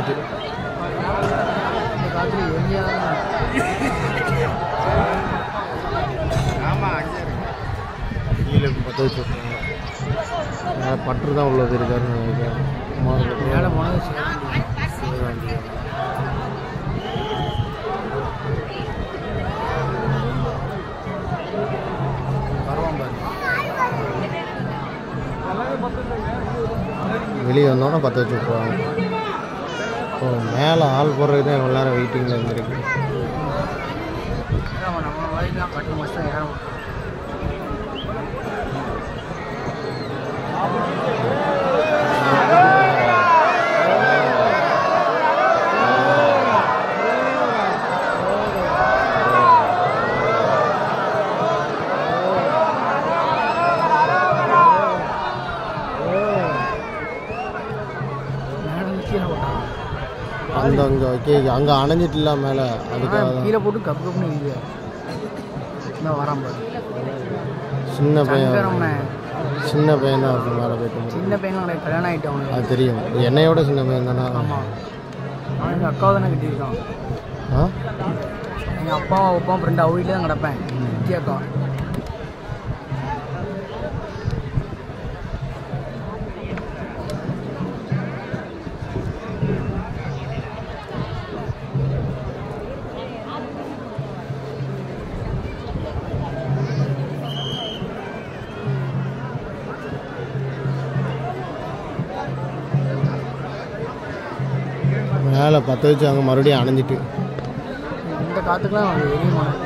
அணைஞ்சிட்டு இந்த காலத்துல எம்ஜிஆர் கீழே பற்ற வச்சு விட்ருவாங்க மேலே பற்று தான் உள்ளது இருக்காருன்னு நினைக்கிறேன் மார்க்கெட் மேலே போனது சிவகாந்தி. வருவான் பாரு வெளியே வந்தோடனே பற்ற வச்சு விட்ருவாங்க ஓ மேலே ஆள் போடுறதுக்கு தான் இவ்வளோ நேரம் வெயிட்டிங்கில் இருந்திருக்கு ஆமாம் நம்ம வயசுலாம் பட்டு மாதம் ஏற மேடம் கீழே போட்டாங்க அந்த அங்கே ஓகே அங்கே அணைஞ்சிட்டுல மேலே அதுக்காக ஆனா, தான் கீழே போட்டு கப்பு கப்புன்னு இருக்கு இந்த வரான் பாரு சின்ன பையன் சங்கரம்ண்ணே சின்ன பையன் தான் இருக்கும் மேலே போயிட்டு முடியும். சின்ன பையன் கிடையாது கல்யாணம் ஆகிட்டு அவனுக்கு அது தெரியும் என்னையோட சின்ன பையன் தானே ஆமாம் அவனுக்கு அக்காவை தானே கட்டியிருக்கான் ஆ எங்கள் அப்பாவும் அப்பாவும் ஃப்ரெண்டு அவ வீட்டில் தான் கிடப்பேன் சித்தி அக்கா மேலே பற்ற வச்சு அங்கே மறுபடியும் அணைஞ்சிட்டு இந்த காற்றுக்கெலாம் அவனுக்கு வெளியே போனேன்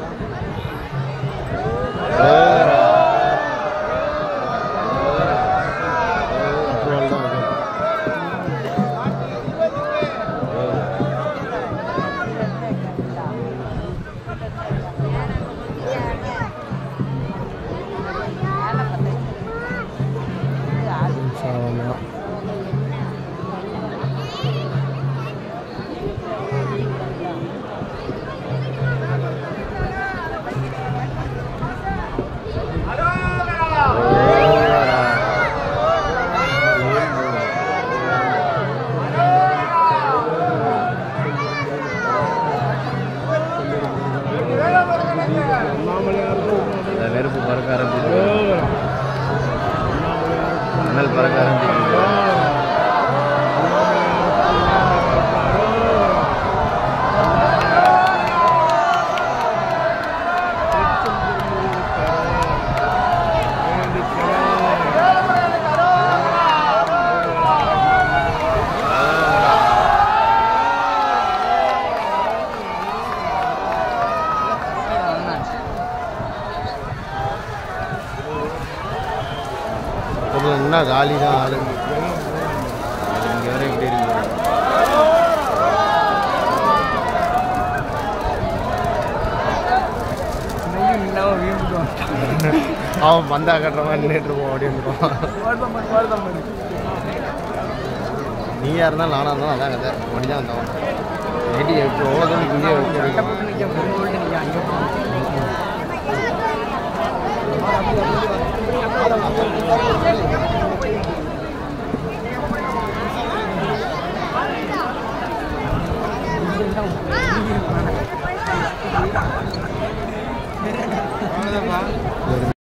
பெட்ரோல் தான் அது. நிமிஷம் ஆகுமா? இந்த நெருப்பு பறக்க ஆரம்பிச்சு மணல் பறக்க ஆரம்பிச்சு கொஞ்சம் என்ன காலி தான் ஆளு இங்கே வர எப்படி இருக்கு நெய்யும் இல்லாமல் வீழ்ந்துட்டு அவன் பந்தா கட்டுற மாதிரி நின்றுட்டு இருப்போம் அப்படின்னு வந்துட்டான் வருதம் பாரு நீயா இருந்தாலும் நானாக இருந்தாலும் அதான் கதை அப்படி தான் வந்தவன் நைட்டி இப்போ எவ்வளோ தூரம் இங்கே சட்டை வைக்க போட்டு நிற்க போட்டு நிற்க அங்கே அவ்வளோதான்ப்பா